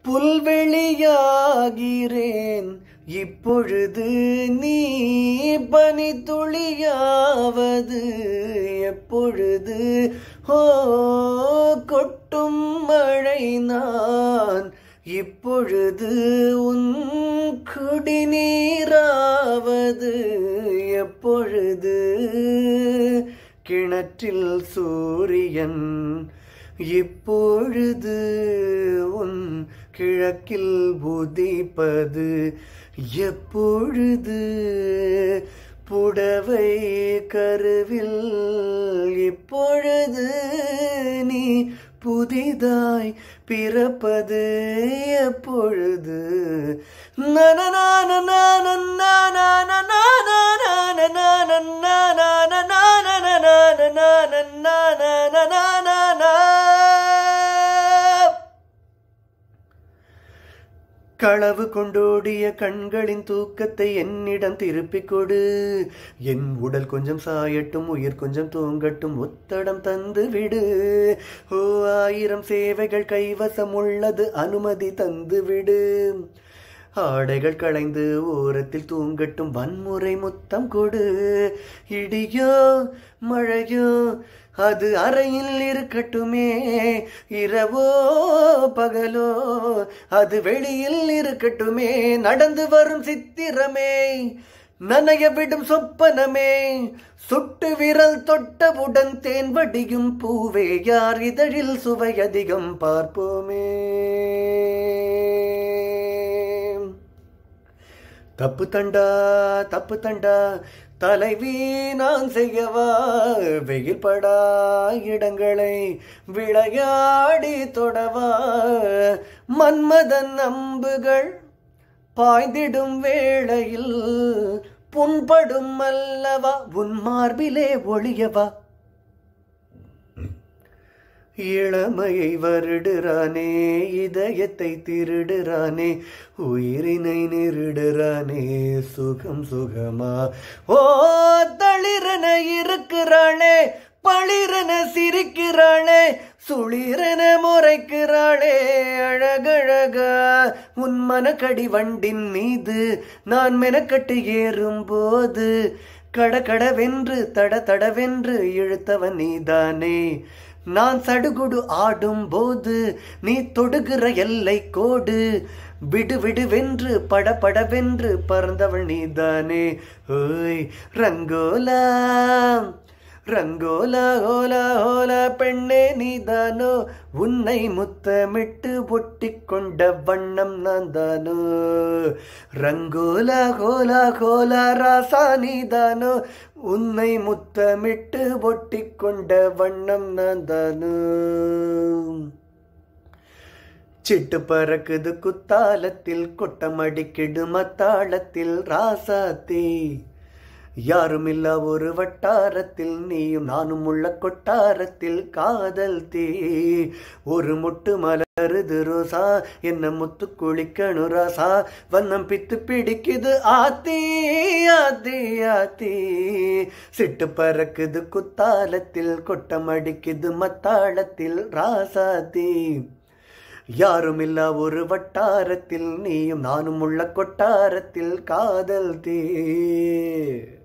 புல்வெளியாகிறேன் இப்பொழுது நீ பனித்துளியாவது எப்பொழுது ஓ கொட்டும் மழை நான் இப்பொழுது உன் குடிநீராவது எப்பொழுது கிணற்றில் சூரியன் இப்பொழுது உன் கிழக்கில் உதிப்பது எப்பொழுது புடவை கருவில் இப்பொழுது நீ புதிதாய் பிறப்பது எப்பொழுது களவு கொண்டோடிய கண்களின் தூக்கத்தை என்னிடம் திருப்பிக் கொடு என் உடல் கொஞ்சம் சாயட்டும் உயிர் கொஞ்சம் தூங்கட்டும் ஒத்தடம் தந்து விடு ஓ ஆயிரம் சேவைகள் கைவசம் உள்ளது அனுமதி தந்து விடு ஆடைகள் களைந்து ஓரத்தில் தூங்கட்டும் வன்முறை முத்தம் கொடு இடியோ மழையோ அது அறையில் இருக்கட்டுமே இரவோ பகலோ அது வெளியில் இருக்கட்டுமே நடந்து வரும் சித்திரமே நனைய விடும் சொப்பனமே சுட்டு விரல் தொட்டவுடன் தேன் வடியும் பூவே யார் இதழில் சுவை அதிகம் பார்ப்போமே தப்பு தண்டா தப்பு தண்டா தலைவி நான் செய்யவா வெயில் படா இடங்களை விளையாடி தொடவா மன்மதன் அம்புகள் பாய்ந்திடும் வேளையில் புண்படும் அல்லவா உன் மார்பிலே ஒளியவா இளமையை வருடுறானே இதயத்தை திருடுறானே உயிரினை நெருடுறானே சுகம் சுகமா ஓ தளிரன இருக்கிறாளே பளிரன சிரிக்கிறாளே சுளிரன முறைக்கிறாளே அழகழகா உன் மனக்கடி வண்டின் மீது நான் மெனக்கட்டு ஏறும்போது கடகடவென்று தட தடவென்று இழுத்தவன் நீதானே நான் சடுகுடு ஆடும் போது நீ தொடுகிற எல்லை கோடு விடு விடுவென்று பட படவென்று பறந்தவள் நீதானே ஓய் ரங்கோலா ரங்கோலா ஹோலா ஹோலா பெண்ணே நீதானோ உன்னை முத்தமிட்டு ஒட்டிக் கொண்ட வண்ணம் நான் தானோ ரங்கோலா கோலா கோலா ராசா நீதானோ உன்னை முத்தமிட்டு ஒட்டிக் கொண்ட வண்ணம் நான் தானோ சிட்டு பறக்குது குத்தாலத்தில் கொட்டம் அடிக்கிடு மத்தாளத்தில் ராசாத்தே யாருமில்லா ஒரு வட்டாரத்தில் நீயும் நானும் உள்ள கொட்டாரத்தில் காதல் தீ ஒரு முட்டு மலருது ரோசா என்ன முத்து குளிக்கணு ராசா வண்ணம் பித்து பிடிக்குது ஆத்தி ஆத்தி ஆத்தி சிட்டு பறக்குது குத்தாலத்தில் கொட்டம் அடிக்குது மத்தாளத்தில் ராசாத்தி யாருமில்லா ஒரு வட்டாரத்தில் நீயும் நானும் உள்ள கொட்டாரத்தில் காதல் தீ